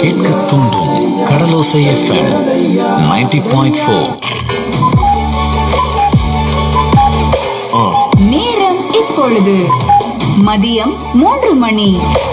கேட்க தூண்டும் கடலோசை FM 90.4 point four நேரம் இப்பொழுது மதியம் மூன்று மணி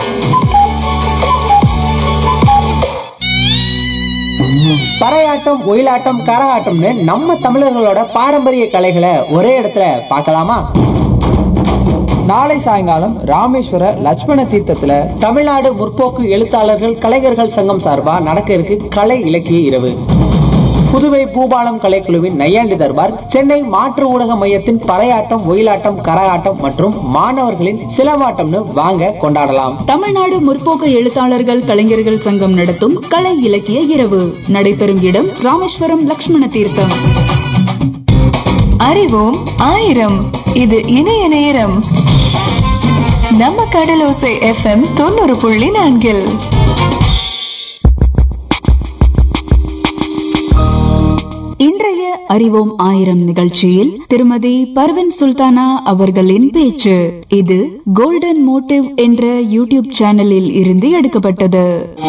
பறையாட்டம் ஒயிலாட்டம் கரகாட்டம்னு நம்ம தமிழர்களோட பாரம்பரிய கலைகளை ஒரே இடத்துல பார்க்கலாமா நாளை சாயங்காலம் ராமேஸ்வர லட்சுமண தீர்த்தத்துல தமிழ்நாடு முற்போக்கு எழுத்தாளர்கள் கலைஞர்கள் சங்கம் சார்பா நடக்க இருக்கு கலை இலக்கிய இரவு புதுவை பூபாலம் கலைக்குழுவின் நையாண்டி தர்பார் சென்னை மாற்று ஊடக மையத்தின் பறையாட்டம் ஒயிலாட்டம் கரகாட்டம் மற்றும் மாணவர்களின் சிலவாட்டம்னு வாங்க கொண்டாடலாம் தமிழ்நாடு முற்போக்கு எழுத்தாளர்கள் கலைஞர்கள் சங்கம் நடத்தும் கலை இலக்கிய இரவு நடைபெறும் இடம் ராமேஸ்வரம் லக்ஷ்மண தீர்த்தம் அறிவோம் ஆயிரம் இது இணைய நேரம் நம்ம கடலோசை எஃப்எம் தொண்ணூறு புள்ளி நான்கில் இன்றைய அறிவோம் ஆயிரம் நிகழ்ச்சியில் திருமதி பர்வின் சுல்தானா அவர்களின் பேச்சு இது கோல்டன் மோட்டிவ் என்ற யூடியூப் சேனலில் இருந்து எடுக்கப்பட்டது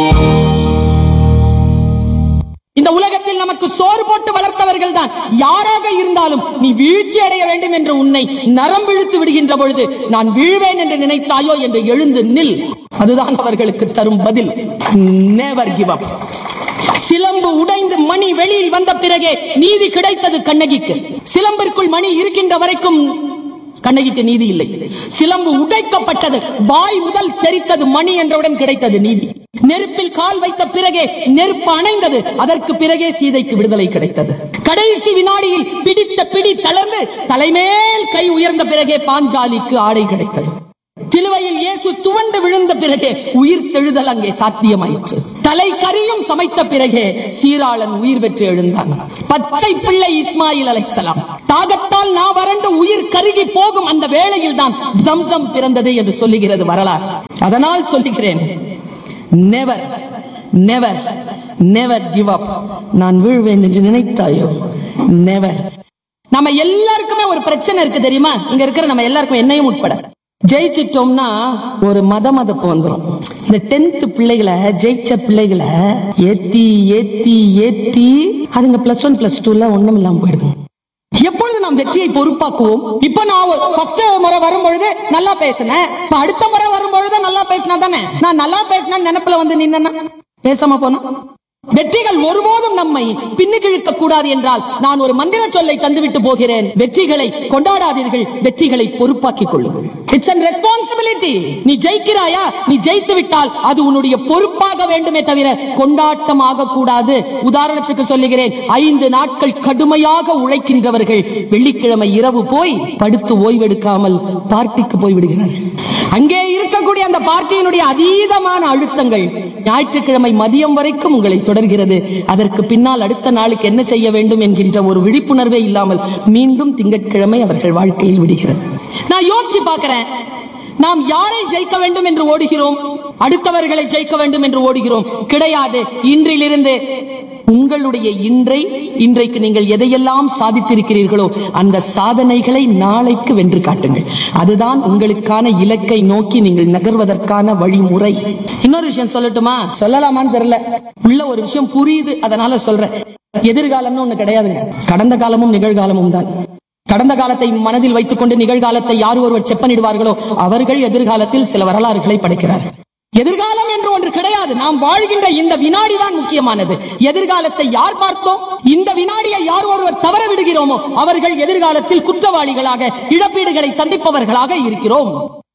இந்த உலகத்தில் நமக்கு சோறு போட்டு வளர்த்தவர்கள் தான் யாராக இருந்தாலும் நீ வீழ்ச்சி அடைய வேண்டும் என்று உன்னை நரம் இழுத்து விடுகின்ற பொழுது நான் வீழ்வேன் என்று நினைத்தாயோ என்று எழுந்து நில் அதுதான் அவர்களுக்கு தரும் பதில் நெவர் கிவ் அப் சிலம்பு உடைந்து மணி வெளியில் வந்த பிறகே நீதி கிடைத்தது கண்ணகிக்கு சிலம்பிற்குள் மணி இருக்கின்ற வரைக்கும் கண்ணகிக்கு நீதி இல்லை சிலம்பு உடைக்கப்பட்டது வாய் முதல் தெரித்தது மணி என்றவுடன் கிடைத்தது நீதி நெருப்பில் கால் வைத்த பிறகே நெருப்பு அணைந்தது அதற்கு பிறகே சீதைக்கு விடுதலை கிடைத்தது கடைசி வினாடியில் பிடித்த பிடி தளர்ந்து தலைமேல் கை உயர்ந்த பிறகே பாஞ்சாலிக்கு ஆடை கிடைத்தது சிலுவையில் இயேசு துவண்டு விழுந்த பிறகே உயிர் தெழுதல் அங்கே சாத்தியமாயிற்று தலை கரியும் சமைத்த பிறகே சீராளன் உயிர் பெற்று எழுந்தான் பச்சை பிள்ளை இஸ்மாயில் அலைசலாம் தாகத்தால் நான் வறண்டு உயிர் கருகி போகும் அந்த வேளையில் தான் ஜம்சம் பிறந்தது என்று சொல்லுகிறது வரலாறு அதனால் சொல்லுகிறேன் never never never give up நான் வீழ்வேன் என்று நினைத்தாயோ நெவர் நம்ம எல்லாருக்குமே ஒரு பிரச்சனை இருக்கு தெரியுமா இங்க இருக்கிற நம்ம எல்லாருக்கும் என்னையும் உட்பட ஜெயிச்சிட்டோம்னா ஒரு மத மதப்பு வந்துரும் இந்த டென்த் பிள்ளைகளை ஜெயிச்ச பிள்ளைகளை ஏத்தி ஏத்தி ஏத்தி அதுங்க பிளஸ் ஒன் பிளஸ் டூல ஒண்ணும் இல்லாம போயிடுது எப்பொழுது நாம் வெற்றியை பொறுப்பாக்குவோம் இப்ப நான் ஃபர்ஸ்ட் முறை வரும்பொழுது நல்லா பேசினேன் இப்ப அடுத்த முறை வரும்பொழுது நல்லா பேசினா தானே நான் நல்லா பேசினேன் நினைப்புல வந்து நின்னா பேசாம போனா வெற்றிகள் ஒருபோதும் நம்மை பின்னுக்கு இழுக்க கூடாது என்றால் நான் ஒரு மந்திர சொல்லை தந்துவிட்டு போகிறேன் வெற்றிகளை கொண்டாடாதீர்கள் வெற்றிகளை பொறுப்பாக்கிக் கொள்ளுங்கள் இட்ஸ் அன் ரெஸ்பான்சிபிலிட்டி நீ ஜெயிக்கிறாயா நீ ஜெயித்து விட்டால் அது உன்னுடைய பொறுப்பாக வேண்டுமே தவிர கொண்டாட்டம் ஆகக்கூடாது உதாரணத்துக்கு சொல்லுகிறேன் ஐந்து நாட்கள் கடுமையாக உழைக்கின்றவர்கள் வெள்ளிக்கிழமை இரவு போய் படுத்து ஓய்வெடுக்காமல் பார்ட்டிக்கு போய் விடுகிறார்கள் அங்கே இருக்கக்கூடிய அந்த பார்ட்டியினுடைய அதீதமான அழுத்தங்கள் ஞாயிற்றுக்கிழமை மதியம் வரைக்கும் உங்களை தொடர்கிறது அதற்கு பின்னால் அடுத்த நாளுக்கு என்ன செய்ய வேண்டும் என்கின்ற ஒரு விழிப்புணர்வே இல்லாமல் மீண்டும் திங்கட்கிழமை அவர்கள் வாழ்க்கையில் விடுகிறது நான் யோசிச்சு பார்க்கிறேன் நாம் யாரை ஜெயிக்க வேண்டும் என்று ஓடுகிறோம் அடுத்தவர்களை ஜெயிக்க வேண்டும் என்று ஓடுகிறோம் கிடையாது இன்றிலிருந்து உங்களுடைய இன்றை இன்றைக்கு நீங்கள் எதையெல்லாம் சாதித்திருக்கிறீர்களோ அந்த சாதனைகளை நாளைக்கு வென்று காட்டுங்கள் அதுதான் உங்களுக்கான இலக்கை நோக்கி நீங்கள் நகர்வதற்கான வழிமுறை இன்னொரு விஷயம் சொல்லட்டுமா சொல்லலாமான்னு தெரியல உள்ள ஒரு விஷயம் புரியுது அதனால சொல்றேன் எதிர்காலம்னு ஒண்ணு கிடையாதுங்க கடந்த காலமும் நிகழ்காலமும் தான் கடந்த காலத்தை மனதில் வைத்துக் கொண்டு நிகழ்காலத்தை யார் ஒருவர் செப்பனிடுவார்களோ அவர்கள் எதிர்காலத்தில் சில வரலாறுகளை படைக்கிறார்கள் எதிர்காலம் என்று ஒன்று கிடையாது நாம் வாழ்கின்ற இந்த வினாடி தான் முக்கியமானது எதிர்காலத்தை யார் பார்த்தோம் இந்த வினாடியை யார் ஒருவர் தவற விடுகிறோமோ அவர்கள் எதிர்காலத்தில் குற்றவாளிகளாக இழப்பீடுகளை சந்திப்பவர்களாக இருக்கிறோம்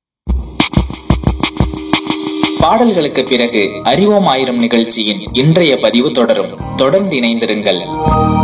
பாடல்களுக்கு பிறகு அறிவோம் ஆயிரம் நிகழ்ச்சியின் இன்றைய பதிவு தொடரும் தொடர்ந்து இணைந்திருங்கள்